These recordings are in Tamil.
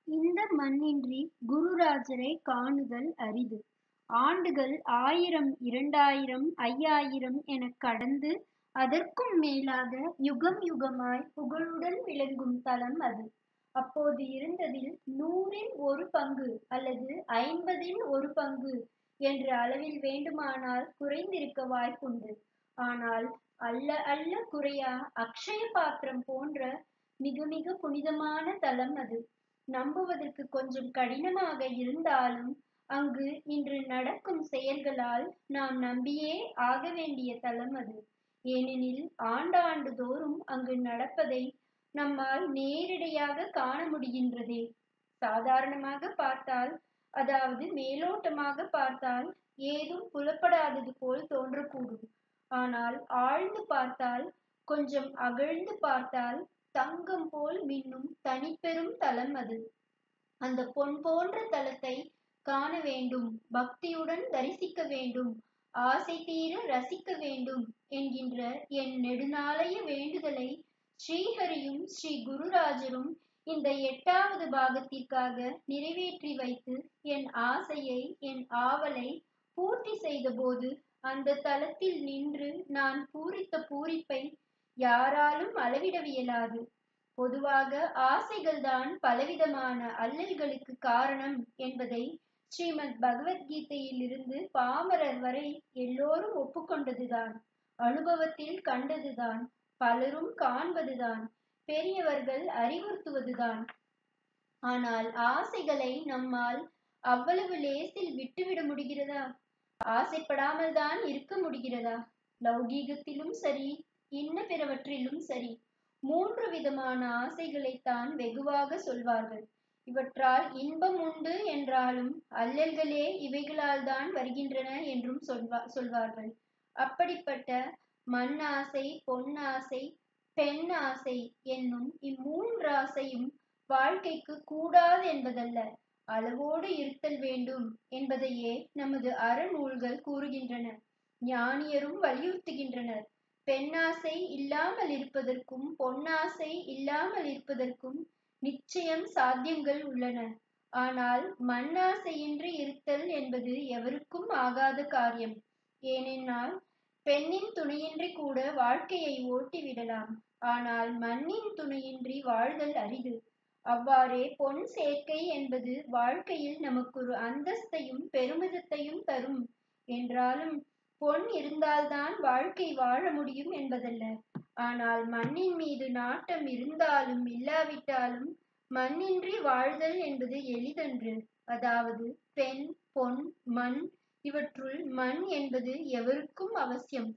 இந்த மண்ணின்றி குருராஜரைக் காணுதல் அரிது. ஆண்டுகள் ஆயிரம் இரண்டாயிரம் ஐயாயிரம் எனக் கடந்து அதற்கும் மேலாக யுகம் யுகமாய் புகழுடன் விளங்கும் தலம் அது. அப்போது இருந்ததில் நூறில் ஒரு பங்கு அல்லது ஐம்பதில் ஒரு பங்கு என்ற அளவில் வேண்டுமானால் குறைந்திருக்க வாய்ப்புண்டு. ஆனால் அள்ள அள்ள குறையா அக்ஷய பாத்திரம் போன்ற மிக மிகப் புனிதமான தலம் அது. நம்புவதற்குக் கொஞ்சம் கடினமாக இருந்தாலும் அங்கு இன்று நடக்கும் செயல்களால் நாம் நம்பியே ஆக வேண்டிய தலம் அது. ஏனெனில் ஆண்டாண்டு தோறும் அங்கு நடப்பதை நம்மால் நேரிடையாகக் காண முடிகின்றதே. சாதாரணமாகப் பார்த்தால் அதாவது மேலோட்டமாகப் பார்த்தால் ஏதும் புலப்படாதது போல் தோன்றக்கூடும். ஆனால் ஆழ்ந்து பார்த்தால் கொஞ்சம் அகழ்ந்து பார்த்தால் தங்கம் போல் மின்னும் தனிப்பெரும் தலம் அது. அந்தப் பொன் போன்ற தலத்தைக் காண வேண்டும் பக்தியுடன் தரிசிக்க வேண்டும் ஆசை தீர ரசிக்க வேண்டும் என்கின்ற என் நெடுநாளைய வேண்டுதலை ஸ்ரீஹரியும் ஸ்ரீ குருராஜரும் இந்த எட்டாவது பாகத்திற்காக நிறைவேற்றி வைத்து என் ஆசையை என் ஆவலை பூர்த்தி செய்தபோது அந்தத் தலத்தில் நின்று நான் பூரித்த பூரிப்பை யாராலும் அளவிடவியலாது. பொதுவாக ஆசைகள்தான் பலவிதமான அல்லல்களுக்குக் காரணம் என்பதை ஸ்ரீமத் பகவத்கீதையிலிருந்து பாமரர் வரை எல்லோரும் ஒப்புக்கொண்டதுதான். அனுபவத்தில் கண்டதுதான். பலரும் காண்பதுதான். பெரியவர்கள் அறிவுறுத்துவதுதான். ஆனால் ஆசைகளை நம்மால் அவ்வளவு லேசில் விட்டுவிட முடிகிறதா? ஆசைப்படாமல்தான் இருக்க முடிகிறதா? லௌகீகத்திலும் சரி இன்ன பிறவற்றிலும் சரி மூன்று விதமான ஆசைகளைத்தான் வெகுவாகச் சொல்வார்கள். இவற்றால் இன்பம் உண்டு என்றாலும் அல்லல்களே இவைகளால்தான் வருகின்றன என்றும் சொல்வார்கள். அப்படிப்பட்ட மண்ணாசை பொன்னாசை பெண் ஆசை என்னும் இம்மூன்றாசையும் வாழ்க்கைக்குக் கூடாதென்பதல்ல அளவோடு இருத்தல் வேண்டும் என்பதையே நமது அறநூல்கள் கூறுகின்றன. ஞானியரும் வலியுறுத்துகின்றனர். பெண்ணாசை இல்லாமலிருப்பதற்கும் பொன்னாசை இல்லாமலிருப்பதற்கும் நிச்சயம் சாத்தியங்கள் உள்ளன. ஆனால் மண்ணாசையின்றி இருத்தல் என்பது எவருக்கும் ஆகாத காரியம். ஏனென்றால் பெண்ணின் துணையின்றிக் கூட வாழ்க்கையை ஓட்டி விடலாம். ஆனால் மண்ணின் துணையின்றி வாழ்தல் அரிது. அவ்வாறே பொன் சேர்க்கை என்பது வாழ்க்கையில் நமக்கொரு அந்தஸ்தையும் பெருமிதத்தையும் தரும் என்றாலும் பொன் இருந்தால்தான் வாழ்க்கை வாழ முடியும் என்பதல்ல. ஆனால் மண்ணின் மீது நாட்டம் இருந்தாலும் இல்லாவிட்டாலும் மண்ணின்றி வாழ்தல் என்பது எளிதன்று. அதாவது பெண் பொன் மண் இவற்றுள் மண் என்பது எவருக்கும் அவசியம்.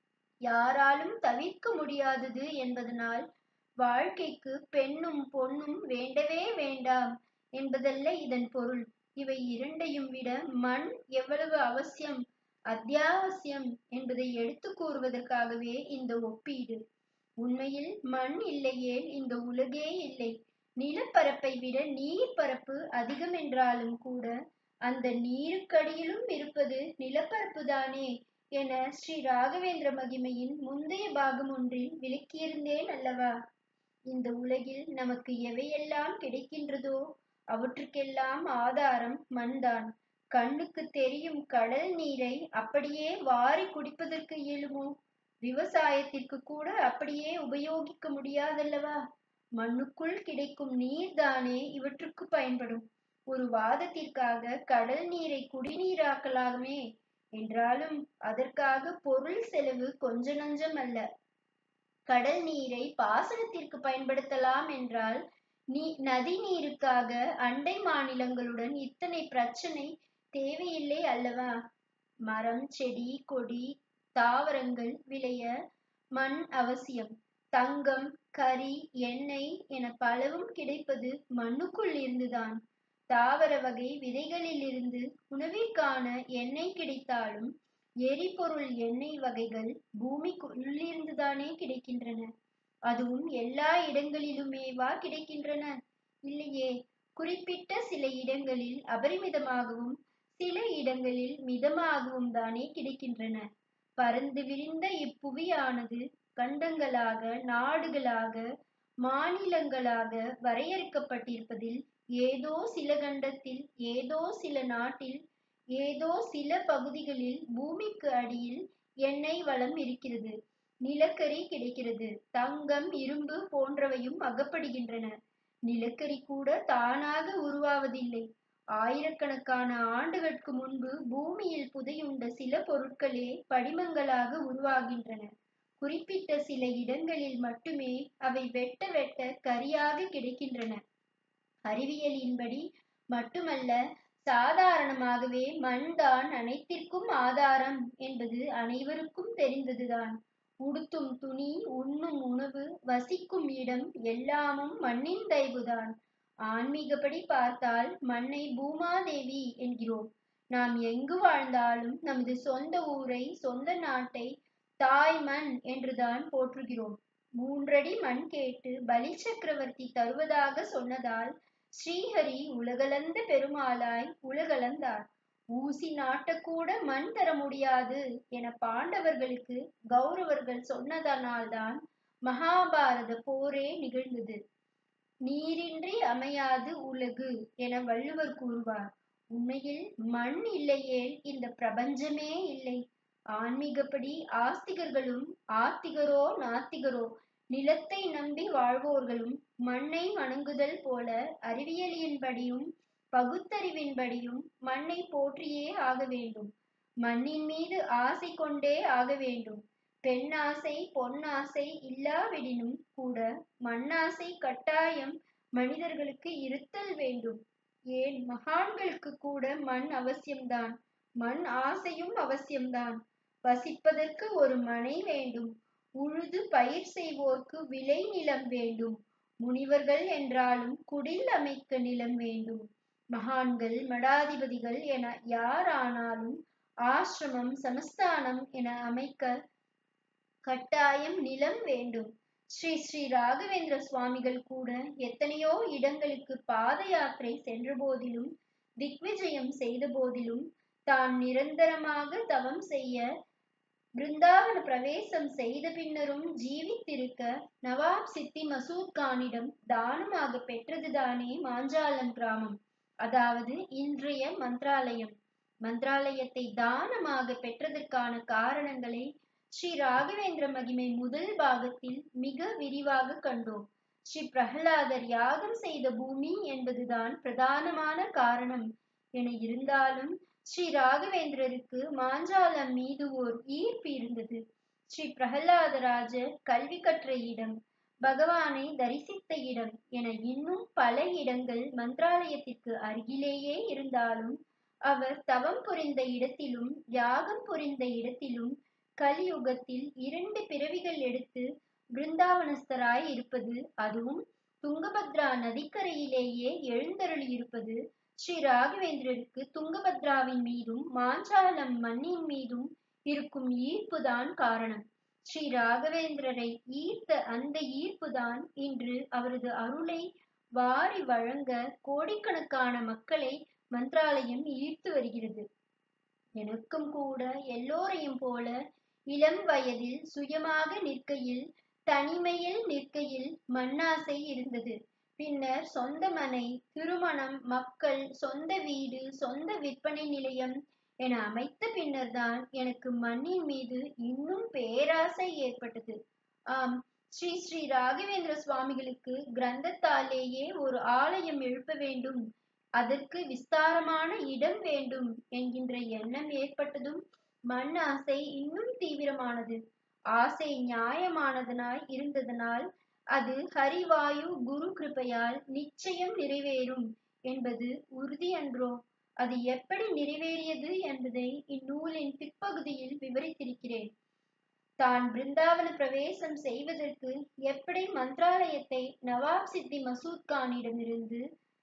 யாராலும் தவிர்க்க முடியாதது என்பதனால் வாழ்க்கைக்குப் பெண்ணும் பொன்னும் வேண்டவே வேண்டாம் என்பதல்ல இதன் பொருள். இவை இரண்டையும் விட மண் எவ்வளவு அவசியம் அத்தியாவசியம் என்பதை எடுத்துக் கூறுவதற்காகவே இந்த ஒப்பீடு. உண்மையில் மண் இல்லையேல் இந்த உலகே இல்லை. நிலப்பரப்பை விட நீர்ப்பரப்பு அதிகமென்றாலும் கூட அந்த நீருக்கடியிலும் இருப்பது நிலப்பரப்புதானே என ஸ்ரீ ராகவேந்திர மகிமையின் முந்தைய பாகமொன்றில் விளக்கியிருந்தேன் அல்லவா? இந்த உலகில் நமக்கு எவையெல்லாம் கிடைக்கின்றதோ அவற்றுக்கெல்லாம் ஆதாரம் மண்தான். கண்ணுக்குத் தெரியும் கடல் நீரை அப்படியே வாரிக் குடிப்பதற்கு இயலுமோ? விவசாயத்திற்குக் கூட அப்படியே உபயோகிக்க முடியாதல்லவா? மண்ணுக்குள் கிடைக்கும் நீர்தானே இவற்றுக்குப் பயன்படும். ஒரு வாதத்திற்காக கடல் நீரைக் குடிநீராக்கலாமே என்றாலும் அதற்காகப் பொருள் செலவு கொஞ்ச நஞ்சம் அல்ல. கடல் நீரைப் பாசனத்திற்குப் பயன்படுத்தலாம் என்றால் நதி நீருக்காக அண்டை மாநிலங்களுடன் இத்தனை பிரச்சனை தேவையில்லை அல்லவா? மரம் செடி கொடி தாவரங்கள் விளைய மண் அவசியம். தங்கம் கரி எண்ணெய் எனப் பலவும் கிடைப்பது மண்ணுக்குள் இருந்துதான். தாவர வகை விதைகளிலிருந்து உணவிற்கான எண்ணெய் கிடைத்தாலும் எரிபொருள் எண்ணெய் வகைகள் பூமிக்குள்ளிருந்துதானே கிடைக்கின்றன. அதுவும் எல்லா இடங்களிலுமேவா கிடைக்கின்றன? இல்லையே. குறிப்பிட்ட சில இடங்களில் அபரிமிதமாகவும் சில இடங்களில் மிதமாகவும்தானே கிடைக்கின்றன. பரந்து விரிந்த இப்புவியானது கண்டங்களாக நாடுகளாக மாநிலங்களாக வரையறுக்கப்பட்டிருப்பதில் ஏதோ சில கண்டத்தில் ஏதோ சில நாட்டில் ஏதோ சில பகுதிகளில் பூமிக்கு அடியில் எண்ணெய் வளம் இருக்கிறது நிலக்கரி கிடைக்கிறது தங்கம் இரும்பு போன்றவையும் அகப்படுகின்றன நிலக்கரி கூட தானாக உருவாவதில்லை ஆயிரக்கணக்கான ஆண்டுகளுக்கு முன்பு பூமியில் புதையுண்ட சில பொருட்களே படிமங்களாக உருவாகின்றன குறிப்பிட்ட சில இடங்களில் மட்டுமே அவை வெட்ட வெட்ட கரியாக கிடைக்கின்றன அறிவியலின்படி மட்டுமல்ல சாதாரணமாகவே மண் தான் அனைத்திற்கும் ஆதாரம் என்பது அனைவருக்கும் தெரிந்ததுதான் உடுத்தும் துணி உண்ணும் உணவு வசிக்கும் இடம் எல்லாமும் மண்ணின் தயவுதான் ஆன்மீகப்படி பார்த்தால் மண்ணை பூமாதேவி என்கிறோம் நாம் எங்கு வாழ்ந்தாலும் நமது சொந்த ஊரை சொந்த நாட்டை தாய் மண் என்றுதான் போற்றுகிறோம் மூன்றடி மண் கேட்டு பலி சக்கரவர்த்தி தருவதாக சொன்னதால் ஸ்ரீஹரி உலகளந்த பெருமாளாய் உலகளந்தார் ஊசி நாட்டக்கூட மண் தர முடியாது என பாண்டவர்களுக்கு கௌரவர்கள் சொன்னதனால்தான் மகாபாரத போரே நிகழ்ந்தது நீரின்றி அமையாது உலகு என வள்ளுவர் கூறுவார் உண்மையில் மண் இல்லையேல் இந்த பிரபஞ்சமே இல்லை ஆன்மீகப்படி ஆஸ்திகர்களும் ஆத்திகரோ நாத்திகரோ நிலத்தை நம்பி வாழ்வோர்களும் மண்ணை வணங்குதல் போல அறிவியலின்படியும் பகுத்தறிவின்படியும் மண்ணை போற்றியே ஆக வேண்டும் மண்ணின் மீது ஆசை கொண்டே ஆக வேண்டும் பெண்ணாசை பொன்னாசை இல்லாவிடினும் கூட மண்ணாசை கட்டாயம் மனிதர்களுக்கு இருத்தல் வேண்டும் ஏன் மகான்களுக்கு கூட மண் அவசியம்தான் மண் ஆசையும் அவசியம்தான் வசிப்பதற்கு ஒரு மனை வேண்டும் உழுது பயிர் செய்வோர்க்கு விளை நிலம் வேண்டும் முனிவர்கள் என்றாலும் குடில் அமைக்க நிலம் வேண்டும் மகான்கள் மடாதிபதிகள் என யார் ஆனாலும் ஆசிரமம் சமஸ்தானம் என அமைக்க கட்டாயம் நிலம் வேண்டும் ஸ்ரீ ஸ்ரீ ராகவேந்திர சுவாமிகள் கூட எத்தனையோ இடங்களுக்கு பாத யாத்திரை சென்ற போதிலும் திக்விஜயம் செய்த போதிலும் தான் நிரந்தரமாக தவம் செய்ய பிருந்தாவன பிரவேசம் செய்த பின்னரும் ஜீவித்திருக்க நவாப் சித்தி மசூத் கானிடம் தானமாக பெற்றதுதானே மாஞ்சாலம் கிராமம் அதாவது இன்றைய மந்திராலயம் மந்திராலயத்தை தானமாக பெற்றதற்கான காரணங்களை ஸ்ரீ ராகவேந்திர மகிமை முதல் பாகத்தில் மிக விரிவாக கண்டோம் ஸ்ரீ பிரகலாதர் யாகம் செய்த பூமி என்பதுதான் பிரதானமான காரணம் என இருந்தாலும் ஸ்ரீ ராகவேந்திரருக்கு மாஞ்சாலம் மீது ஓர் ஈர்ப்பு இருந்தது ஸ்ரீ பிரகலாதராஜர் கல்வி கற்ற இடம் பகவானை தரிசித்த இடம் என இன்னும் பல இடங்கள் மந்திராலயத்திற்கு அருகிலேயே இருந்தாலும் அவர் தவம் புரிந்த இடத்திலும் யாகம் புரிந்த இடத்திலும் கலியுகத்தில் இரண்டு பிறவிகள் எடுத்து பிருந்தாவனஸ்தராய் இருப்பது அதுவும் துங்கபத்ரா நதிக்கரையிலேயே எழுந்தருளி இருப்பது ஸ்ரீ ராகவேந்திரருக்கு துங்கபத்ராவின் மீதும் மாஞ்சாலம் மண்ணின் மீதும் இருக்கும் ஈர்ப்புதான் காரணம் ஸ்ரீ ராகவேந்திரரை ஈர்த்த அந்த ஈர்ப்புதான் இன்று அவரது அருளை வாரி வழங்க கோடிக்கணக்கான மக்களை மந்திராலயம் ஈர்த்து வருகிறது எனக்கும் கூட எல்லோரையும் போல இளம் வயதில் சுயமாக நிற்கையில் தனிமையில் நிற்கையில் மண்ணாசை இருந்தது பின்னர் சொந்த மனை திருமணம் மக்கள் சொந்த வீடு சொந்த விற்பனை நிலையம் என அமைத்த பின்னர்தான் எனக்கு மண்ணின் மீது இன்னும் பேராசை ஏற்பட்டது ஆம் ஸ்ரீ ஸ்ரீ ராகவேந்திர சுவாமிகளுக்கு கிரந்தத்தாலேயே ஒரு ஆலயம் எழுப்ப வேண்டும் அதற்கு விஸ்தாரமான இடம் வேண்டும் என்கின்ற எண்ணம் ஏற்பட்டதும் மண் ஆசை இன்னும் தீவிரமானது ஆசை நியாயமானதனாய் இருந்ததனால் அது ஹரிவாயு குரு கிருபையால் நிச்சயம் நிறைவேறும் என்பது உறுதியன்றோ அது எப்படி நிறைவேறியது என்பதை இந்நூலின் பிற்பகுதியில் விவரித்திருக்கிறேன் தான் பிருந்தாவன பிரவேசம் செய்வதற்கு எப்படி மந்திராலயத்தை நவாப் சித்தி மசூத் கானிடமிருந்து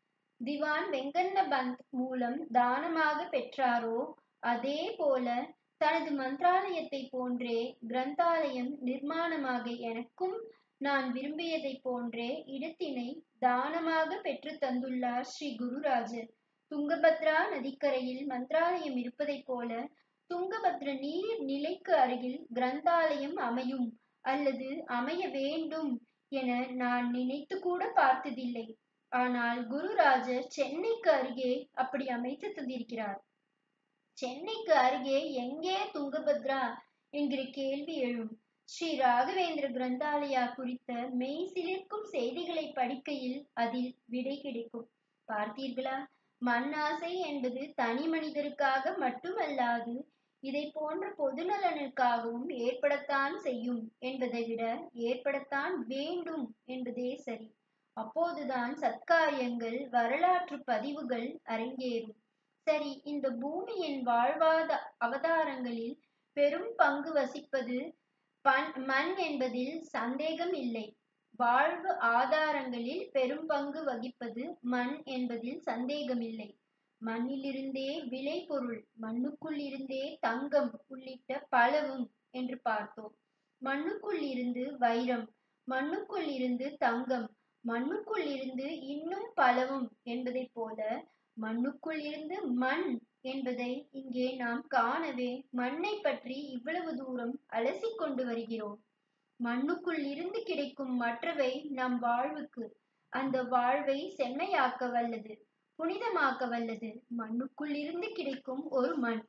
திவான் வெங்கண்ண பந்த் மூலம் தானமாக பெற்றாரோ அதே போல தனது மந்திராலயத்தை போன்றே கிரந்தாலயம் நிர்மாணமாக எனக்கும் நான் விரும்பியதைப் போன்றே இடத்தினை தானமாக பெற்று தந்துள்ளார் ஸ்ரீ குருராஜர் துங்கபத்ரா நதிக்கரையில் மந்திராலயம் இருப்பதைப் போல துங்கபத்ர நீர் நிலைக்கு அருகில் கிரந்தாலயம் அமையும் அல்லது அமைய வேண்டும் என நான் நினைத்து கூட பார்த்ததில்லை ஆனால் குருராஜர் சென்னைக்கு அருகே அப்படி அமைத்து தந்திருக்கிறார் சென்னைக்கு அருகே எங்கே துங்கபத்ரா என்கிற கேள்வி எழும் ஸ்ரீ ராகவேந்திர கிரந்தாலயா குறித்த மெய் சிலிர்க்கும் செய்திகளை படிக்கையில் அதில் விடை கிடைக்கும் பார்த்தீர்களா மண்ணாசை என்பது தனி மனிதருக்காக மட்டுமல்லாது இதை போன்ற பொதுநலனுக்காகவும் ஏற்படத்தான் செய்யும் என்பதை விட ஏற்படத்தான் வேண்டும் என்பதே சரி அப்போதுதான் சத்காரியங்கள் வரலாற்று பதிவுகள் அரங்கேறும் சரி இந்த பூமியின் வாழ்வாத அவதாரங்களில் பெரும் பங்கு வசிப்பது பண் மண் என்பதில் சந்தேகம் இல்லை வாழ்வு ஆதாரங்களில் பெரும் பங்கு வகிப்பது மண் என்பதில் சந்தேகமில்லை மண்ணிலிருந்தே விளைபொருள் மண்ணுக்குள் இருந்தே தங்கம் உள்ளிட்ட பலவும் என்று பார்த்தோம் மண்ணுக்குள் இருந்து வைரம் மண்ணுக்குள் இருந்து தங்கம் மண்ணுக்குள் இருந்து இன்னும் பலவும் என்பதைப் போல மண்ணுக்குள் இருந்து மண் என்பதை இங்கே நாம் காணவே மண்ணை பற்றி இவ்வளவு தூரம் அலசிக் கொண்டு வருகிறோம் மண்ணுக்குள் இருந்து கிடைக்கும் மற்றவை நம் வாழ்வுக்கு அந்த வாழ்வை செம்மையாக்க வல்லது புனிதமாக்க வல்லது மண்ணுக்குள் இருந்து கிடைக்கும் ஒரு மண்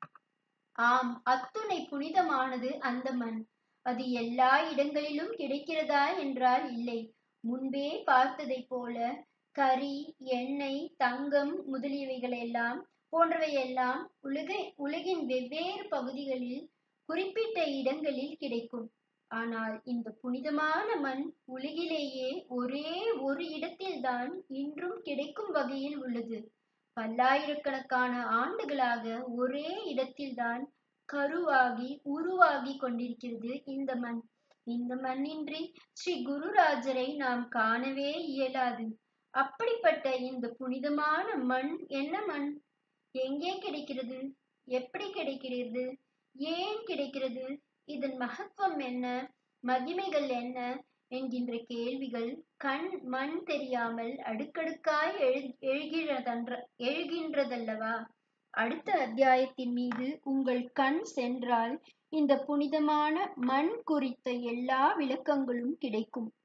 ஆம் அத்துணை புனிதமானது அந்த மண் அது எல்லா இடங்களிலும் கிடைக்கிறதா என்றால் இல்லை முன்பே பார்த்ததைப் போல கரி எண்ணெய் தங்கம் முதலியவைகளெல்லாம் போன்றவையெல்லாம் உலக உலகின் வெவ்வேறு பகுதிகளில் குறிப்பிட்ட இடங்களில் கிடைக்கும் ஆனால் இந்த புனிதமான மண் உலகிலேயே ஒரே ஒரு இடத்தில்தான் இன்றும் கிடைக்கும் வகையில் உள்ளது பல்லாயிரக்கணக்கான ஆண்டுகளாக ஒரே இடத்தில்தான் கருவாகி உருவாகி கொண்டிருக்கிறது இந்த மண் இந்த மண்ணின்றி ஸ்ரீ குருராஜரை நாம் காணவே இயலாது அப்படிப்பட்ட இந்த புனிதமான மண் என்ன மண் எங்கே கிடைக்கிறது எப்படி கிடைக்கிறது ஏன் கிடைக்கிறது இதன் மகத்துவம் என்ன மகிமைகள் என்ன என்கின்ற கேள்விகள் கண் மண் தெரியாமல் அடுக்கடுக்காய் எழு எழுகிறதன்ற எழுகின்றதல்லவா அடுத்த அத்தியாயத்தின் மீது உங்கள் கண் சென்றால் இந்த புனிதமான மண் குறித்த எல்லா விளக்கங்களும் கிடைக்கும்